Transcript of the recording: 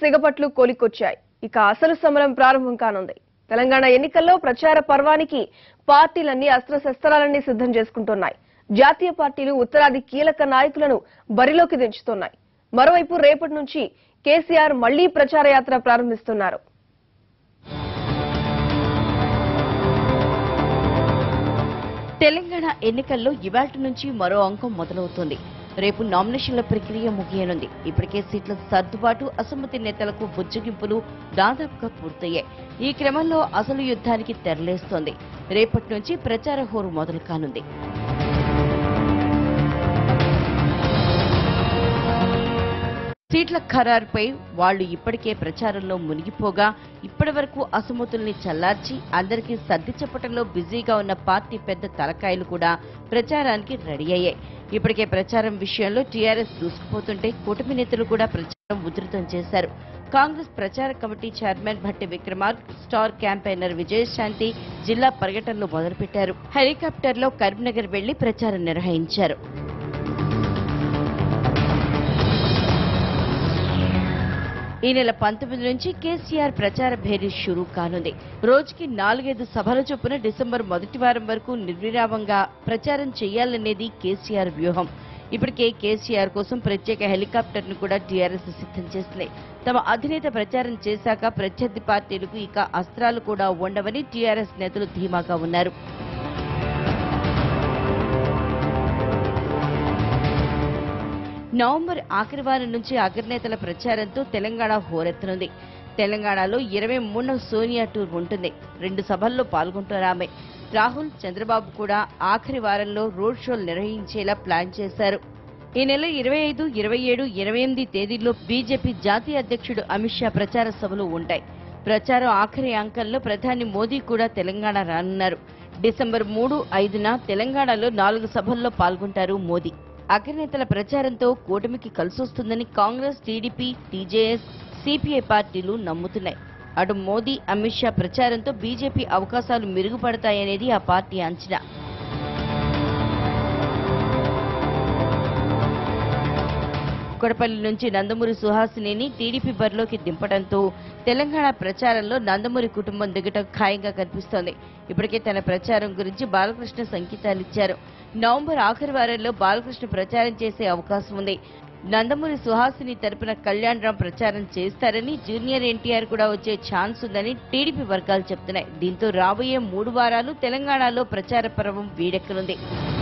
సిగపట్లు కోలికొచ్చాయి ఇక అసలు సమరం ప్రారంభం కానుంది తెలంగాణ ఎన్నికల్లో ప్రచార పర్వానికి పార్టీలన్నీ అస్త్రశస్త్రాలన్నీ సిద్ధం చేసుకుంటున్నాయి జాతీయ పార్టీలు ఉత్తరాది కీలక నాయకులను బరిలోకి దించుతున్నాయి మరోవైపు రేపటి నుంచి కేసీఆర్ మళ్లీ ప్రచార యాత్ర ప్రారంభిస్తున్నారు తెలంగాణ ఎన్నికల్లో ఇవాల్టి నుంచి మరో అంకం మొదలవుతుంది రేపు నామినేషన్ల ప్రక్రియ ముగియనుంది ఇప్పటికే సీట్ల సర్దుబాటు అసమ్మతి నేతలకు బుజ్జగింపులు దాదాపుగా పూర్తయ్యాయి ఈ క్రమంలో అసలు యుద్ధానికి తెరలేస్తోంది రేపటి నుంచి ప్రచార హోరు మొదలు కానుంది సీట్ల ఖరారుపై వాళ్లు ఇప్పటికే ప్రచారంలో మునిగిపోగా ఇప్పటి వరకు అసమ్మతుల్ని చల్లార్చి అందరికీ సర్ది చెప్పడంలో బిజీగా ఉన్న పార్టీ పెద్ద తలకాయలు కూడా ప్రచారానికి రెడీ అయ్యాయి ఇప్పటికే ప్రచారం విషయంలో టీఆర్ఎస్ దూసుకుపోతుంటే కూటమి నేతలు కూడా ప్రచారం ఉధృతం చేశారు కాంగ్రెస్ ప్రచార committee chairman Bhatti Vikramarka star campaigner Vijayashanti జిల్లా పర్యటనలు మొదలుపెట్టారు హెలికాప్టర్లో కరీంనగర్ వెళ్లి ప్రచారం నిర్వహించారు ఈ నెల పంతొమ్మిది నుంచి కేసీఆర్ ప్రచార భేరీ షురూ కానుంది రోజుకి నాలుగైదు సభల చొప్పున డిసెంబర్ మొదటి వారం వరకు నిర్విరామంగా ప్రచారం చేయాలనేది కేసీఆర్ వ్యూహం ఇప్పటికే కేసీఆర్ కోసం ప్రత్యేక హెలికాప్టర్ ను కూడా టీఆర్ఎస్ సిద్ధం చేసింది తమ అధినేత ప్రచారం చేశాక ప్రత్యర్థి పార్టీలకు ఇక అస్త్రాలు కూడా ఉండవని టీఆర్ఎస్ నేతలు ధీమాగా ఉన్నారు నవంబర్ ఆఖరి వారం నుంచి అగ్రనేతల ప్రచారంతో తెలంగాణ హోరెత్తనుంది తెలంగాణలో ఇరవై మూడవ సోనియా టూర్ ఉంటుంది రెండు సభల్లో పాల్గొంటారు ఆమె రాహుల్ చంద్రబాబు కూడా ఆఖరి వారంలో రోడ్ షోలు నిర్వహించేలా ప్లాన్ చేశారు ఈ నెల ఇరవై ఐదు ఇరవై ఏడు ఇరవై ఎనిమిది తేదీల్లో బీజేపీ జాతీయ అధ్యక్షుడు అమిత్ షా ప్రచార సభలు ఉంటాయి ప్రచారం ఆఖరి అంకంలో ప్రధాని మోదీ కూడా తెలంగాణ రానున్నారు డిసెంబర్ మూడు ఐదున తెలంగాణలో నాలుగు సభల్లో పాల్గొంటారు మోదీ అగ్రనేతల ప్రచారంతో కూటమికి కలిసొస్తుందని కాంగ్రెస్ టీడీపీ టీజేఎస్ సిపిఐ పార్టీలు నమ్ముతున్నాయి అటు మోదీ అమిత్ షా ప్రచారంతో బీజేపీ అవకాశాలు మెరుగుపడతాయనేది ఆ పార్టీ అంచనా కొడపల్లి నుంచి నందమూరి సుహాసినిని టీడీపీ బరిలోకి దింపడంతో తెలంగాణ ప్రచారంలో నందమూరి కుటుంబం దిగటం ఖాయంగా కనిపిస్తోంది ఇప్పటికే తన ప్రచారం గురించి బాలకృష్ణ సంకేతాలిచ్చారు నవంబర్ ఆఖరి వారంలో బాలకృష్ణ ప్రచారం చేసే అవకాశం ఉంది నందమూరి సుహాసిని తరపున కళ్యాణ్ రామ్ ప్రచారం చేస్తారని జూనియర్ ఎన్టీఆర్ కూడా వచ్చే ఛాన్స్ ఉందని టీడీపీ వర్గాలు చెప్తున్నాయి దీంతో రాబోయే మూడు వారాలు తెలంగాణలో ప్రచార పర్వం వీడెక్కనుంది